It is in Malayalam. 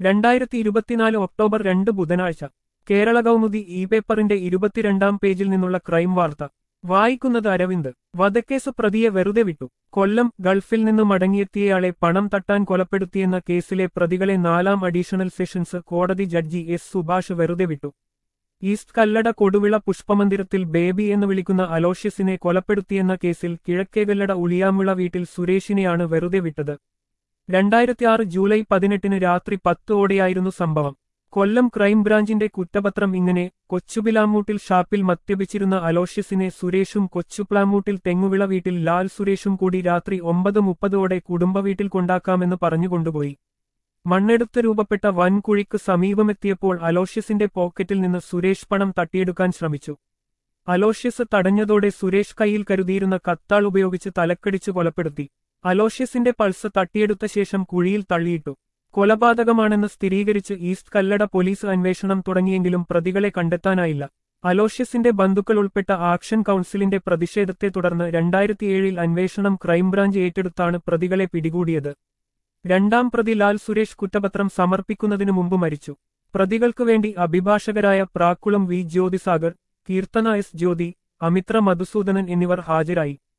രണ്ടായിരത്തി ഇരുപത്തിനാല് ഒക്ടോബർ രണ്ട് ബുധനാഴ്ച കേരള കൗമുദി ഇ പേപ്പറിന്റെ ഇരുപത്തിരണ്ടാം പേജിൽ നിന്നുള്ള ക്രൈം വാർത്ത വായിക്കുന്നത് അരവിന്ദ് വധക്കേസ് പ്രതിയെ വെറുതെ വിട്ടു കൊല്ലം ഗൾഫിൽ നിന്ന് മടങ്ങിയെത്തിയയാളെ പണം തട്ടാൻ കൊലപ്പെടുത്തിയെന്ന കേസിലെ പ്രതികളെ നാലാം അഡീഷണൽ സെഷൻസ് കോടതി ജഡ്ജി എസ് സുഭാഷ് വെറുതെ വിട്ടു ഈസ്റ്റ് കല്ലട കൊടുവിള പുഷ്പമന്ദിരത്തിൽ ബേബി എന്ന് വിളിക്കുന്ന അലോഷ്യസിനെ കൊലപ്പെടുത്തിയെന്ന കേസിൽ കിഴക്കേകല്ലട ഉളിയാമ്പിള വീട്ടിൽ സുരേഷിനെയാണ് വെറുതെ വിട്ടത് രണ്ടായിരത്തിയാറ് ജൂലൈ പതിനെട്ടിന് രാത്രി പത്തോടെയായിരുന്നു സംഭവം കൊല്ലം ക്രൈംബ്രാഞ്ചിന്റെ കുറ്റപത്രം ഇങ്ങനെ കൊച്ചുപിലാമൂട്ടിൽ ഷാപ്പിൽ മദ്യപിച്ചിരുന്ന അലോഷ്യസിനെ സുരേഷും കൊച്ചുപ്ലാമൂട്ടിൽ തെങ്ങുവിള വീട്ടിൽ ലാൽ സുരേഷും കൂടി രാത്രി ഒമ്പത് മുപ്പതോടെ കുടുംബവീട്ടിൽ കൊണ്ടാക്കാമെന്ന് പറഞ്ഞുകൊണ്ടുപോയി മണ്ണെടുത്ത് രൂപപ്പെട്ട വൻകുഴിക്ക് സമീപമെത്തിയപ്പോൾ അലോഷ്യസിന്റെ പോക്കറ്റിൽ നിന്ന് സുരേഷ് പണം തട്ടിയെടുക്കാൻ ശ്രമിച്ചു അലോഷ്യസ് തടഞ്ഞതോടെ സുരേഷ് കയ്യിൽ കരുതിയിരുന്ന കത്താൾ ഉപയോഗിച്ച് തലക്കടിച്ച് കൊലപ്പെടുത്തി അലോഷ്യസിന്റെ പൾസ് തട്ടിയെടുത്ത ശേഷം കുഴിയിൽ തള്ളിയിട്ടു കൊലപാതകമാണെന്ന് സ്ഥിരീകരിച്ച് ഈസ്റ്റ് കല്ലട പോലീസ് അന്വേഷണം തുടങ്ങിയെങ്കിലും പ്രതികളെ കണ്ടെത്താനായില്ല അലോഷ്യസിന്റെ ബന്ധുക്കൾ ഉൾപ്പെട്ട ആക്ഷൻ കൗൺസിലിന്റെ പ്രതിഷേധത്തെ തുടർന്ന് രണ്ടായിരത്തിയേഴിൽ അന്വേഷണം ക്രൈംബ്രാഞ്ച് ഏറ്റെടുത്താണ് പ്രതികളെ പിടികൂടിയത് രണ്ടാം പ്രതി ലാൽ സുരേഷ് കുറ്റപത്രം സമർപ്പിക്കുന്നതിനു മുമ്പ് മരിച്ചു പ്രതികൾക്കു വേണ്ടി അഭിഭാഷകരായ പ്രാക്കുളം വി ജ്യോതിസാഗർ കീർത്തന എസ് ജ്യോതി അമിത്ര മധുസൂദനൻ എന്നിവർ ഹാജരായി